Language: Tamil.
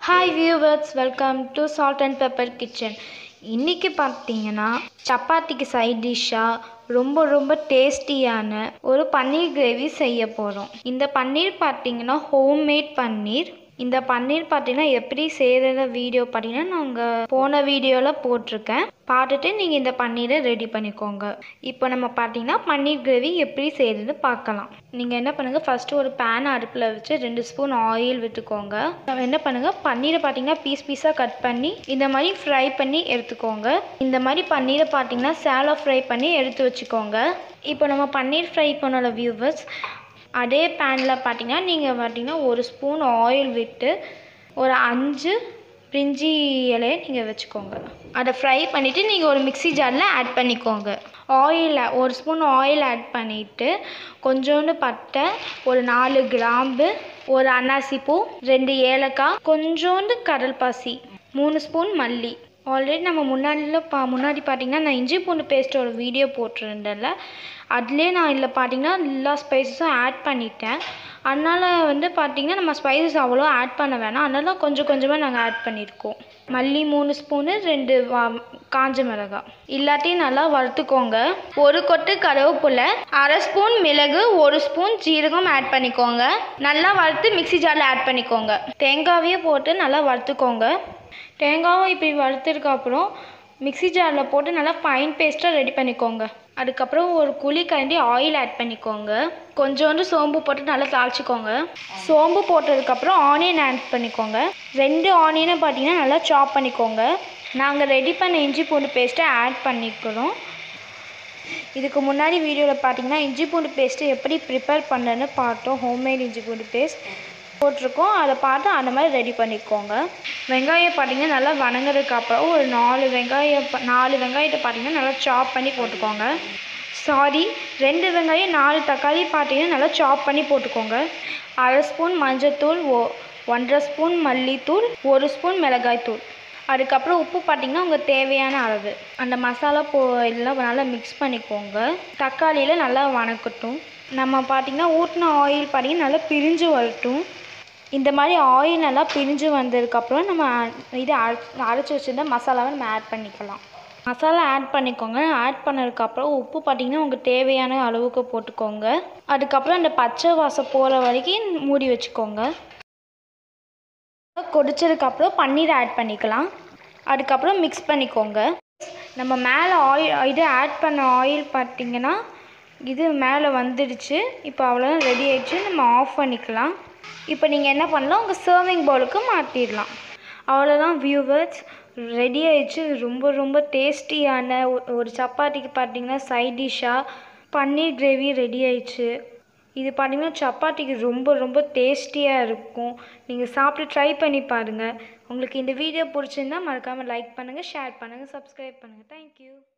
hi viewers welcome to salt and pepper kitchen இன்றைக்கி பார்த்தீங்கன்னா சப்பாத்திக்கு சைட் டிஷ்ஷாக ரொம்ப ரொம்ப டேஸ்டியான ஒரு பன்னீர் கிரேவி செய்ய போகிறோம் இந்த பன்னீர் பார்த்தீங்கன்னா ஹோம்மேட் பன்னீர் இந்த பன்னீர் பார்த்தீங்கன்னா எப்படி செய்கிற வீடியோ பார்த்தீங்கன்னா நாங்கள் போன வீடியோவில் போட்டிருக்கேன் பார்த்துட்டு நீங்கள் இந்த பன்னீரை ரெடி பண்ணிக்கோங்க இப்போ நம்ம பார்த்தீங்கன்னா பன்னீர் கிரேவி எப்படி செய்கிறதுன்னு பார்க்கலாம் நீங்கள் என்ன பண்ணுங்கள் ஃபஸ்ட்டு ஒரு பேன் அடுப்பில் வச்சு ரெண்டு ஸ்பூன் ஆயில் விட்டுக்கோங்க நம்ம என்ன பண்ணுங்கள் பன்னீரை பார்த்தீங்கன்னா பீஸ் பீஸாக கட் பண்ணி இந்த மாதிரி ஃப்ரை பண்ணி எடுத்துக்கோங்க இந்த மாதிரி பன்னீரை பார்த்தீங்கன்னா சேலோ ஃப்ரை பண்ணி எடுத்து வச்சுக்கோங்க இப்போ நம்ம பன்னீர் ஃப்ரை பண்ணோட வியூவர்ஸ் அதே பேனில் பார்த்தீங்கன்னா நீங்கள் பார்த்தீங்கன்னா ஒரு ஸ்பூன் ஆயில் விட்டு ஒரு அஞ்சு பிரிஞ்சி இலையை நீங்கள் வச்சுக்கோங்க அதை ஃப்ரை பண்ணிவிட்டு நீங்கள் ஒரு மிக்ஸி ஜாரில் ஆட் பண்ணிக்கோங்க ஆயில் ஒரு ஸ்பூன் ஆயில் ஆட் பண்ணிவிட்டு கொஞ்சோண்டு பட்டை ஒரு நாலு கிராம்பு ஒரு அன்னாசி பூ ரெண்டு ஏலக்காய் கொஞ்சோண்டு கடல் பாசி மூணு ஸ்பூன் மல்லி ஆல்ரெடி நம்ம முன்னாடியில் பா முன்னாடி பார்த்தீங்கன்னா நான் இஞ்சி பூண்டு பேஸ்ட்டோட வீடியோ போட்டிருந்தேன்ல அதுலேயே நான் இதில் பார்த்தீங்கன்னா எல்லா ஸ்பைசஸும் ஆட் பண்ணிட்டேன் அதனால் வந்து பார்த்தீங்கன்னா நம்ம ஸ்பைசஸ் அவ்வளோ ஆட் பண்ண வேணாம் அதனால கொஞ்சம் கொஞ்சமாக நாங்கள் ஆட் பண்ணியிருக்கோம் மல்லி மூணு ஸ்பூனு ரெண்டு வா காஞ்ச மிளகாய் எல்லாத்தையும் நல்லா வறுத்துக்கோங்க ஒரு கொட்டு கருவேப்பிலை அரை ஸ்பூன் மிளகு ஒரு ஸ்பூன் ஜீரகம் ஆட் பண்ணிக்கோங்க நல்லா வறுத்து மிக்ஸி ஜாரில் ஆட் பண்ணிக்கோங்க தேங்காவையே போட்டு நல்லா வறுத்துக்கோங்க தேங்காவும் இப்படி வறுத்ததுக்கு அப்புறம் மிக்ஸி ஜாரில் போட்டு நல்லா ஃபைன் பேஸ்ட்டாக ரெடி பண்ணிக்கோங்க அதுக்கப்புறம் ஒரு குழி கரண்டி ஆயில் ஆட் பண்ணிக்கோங்க கொஞ்சோண்டு சோம்பு போட்டு நல்லா தாளிச்சிக்கோங்க சோம்பு போட்டதுக்கப்புறம் ஆனியன் ஆட் பண்ணிக்கோங்க ரெண்டு ஆனியனை பார்த்தீங்கன்னா நல்லா சாப் பண்ணிக்கோங்க நாங்கள் ரெடி பண்ண இஞ்சி பூண்டு பேஸ்ட்டை ஆட் பண்ணிக்கிறோம் இதுக்கு முன்னாடி வீடியோவில் பார்த்தீங்கன்னா இஞ்சி பூண்டு பேஸ்ட்டு எப்படி ப்ரிப்பேர் பண்ணேன்னு பார்த்தோம் ஹோம்மேட் இஞ்சி பூண்டு பேஸ்ட் போட்டிருக்கோம் அதை பார்த்து அந்த மாதிரி ரெடி பண்ணிக்கோங்க வெங்காயம் பார்த்தீங்கன்னா நல்லா வணங்குறதுக்கு அப்புறம் ஒரு நாலு வெங்காயம் ப- நாலு வெங்காயத்தை பார்த்தீங்கன்னா நல்லா சாப் பண்ணி போட்டுக்கோங்க சாரி ரெண்டு வெங்காயம் நாலு தக்காளி பார்த்தீங்கன்னா நல்லா சாப் பண்ணி போட்டுக்கோங்க அரை ஸ்பூன் மஞ்சத்தூள் ஓ ஒன்றரை ஸ்பூன் மல்லித்தூள் ஒரு ஸ்பூன் மிளகாய்த்தூள் அதுக்கப்புறம் உப்பு பார்த்தீங்கன்னா உங்கள் தேவையான அளவு அந்த மசாலா போ எல்லாம் நல்லா மிக்ஸ் பண்ணிக்கோங்க தக்காளியில் நல்லா வணக்கட்டும் நம்ம பார்த்தீங்கன்னா ஊற்றின ஆயில் பார்த்தீங்கன்னா நல்லா பிரிஞ்சு வரட்டும் இந்த மாதிரி ஆயில் நல்லா பிரிஞ்சு வந்ததுக்கப்புறம் நம்ம இது அரை- அரைச்சி வச்சுருந்த மசாலாவை நம்ம ஆட் பண்ணிக்கலாம் மசாலா ஆட் பண்ணிக்கோங்க ஆட் பண்ணதுக்கப்புறம் உப்பு பார்த்தீங்கன்னா உங்களுக்கு தேவையான அளவுக்கு போட்டுக்கோங்க அதுக்கப்புறம் அந்த பச்சை வாசம் போகிற வரைக்கும் மூடி வச்சுக்கோங்க கொதிச்சதுக்கப்புறம் பன்னீர் ஆட் பண்ணிக்கலாம் அதுக்கப்புறம் மிக்ஸ் பண்ணிக்கோங்க நம்ம மேலே ஆயில் இது ஆட் பண்ண ஆயில் பார்த்தீங்கன்னா இது மேலே வந்துடுச்சு இப்போ அவ்வளோதான் ரெடி ஆயிடுச்சு நம்ம ஆஃப் பண்ணிக்கலாம் இப்போ நீங்கள் என்ன பண்ணலாம் உங்கள் சர்விங் பவுலுக்கு மாற்றிடலாம் அவ்வளோதான் வியூவர்ஸ் ரெடி ஆயிடுச்சு ரொம்ப ரொம்ப டேஸ்டியான ஒரு சப்பாத்திக்கு பார்த்தீங்கன்னா சைட் டிஷ்ஷாக பன்னீர் கிரேவி ரெடி ஆயிடுச்சு இது பார்த்தீங்கன்னா சப்பாத்திக்கு ரொம்ப ரொம்ப டேஸ்டியாக இருக்கும் நீங்கள் சாப்பிட்டு ட்ரை பண்ணி பாருங்கள் உங்களுக்கு இந்த வீடியோ பிடிச்சிருந்தா மறக்காமல் லைக் பண்ணுங்கள் ஷேர் பண்ணுங்கள் சப்ஸ்கிரைப் பண்ணுங்கள் தேங்க்யூ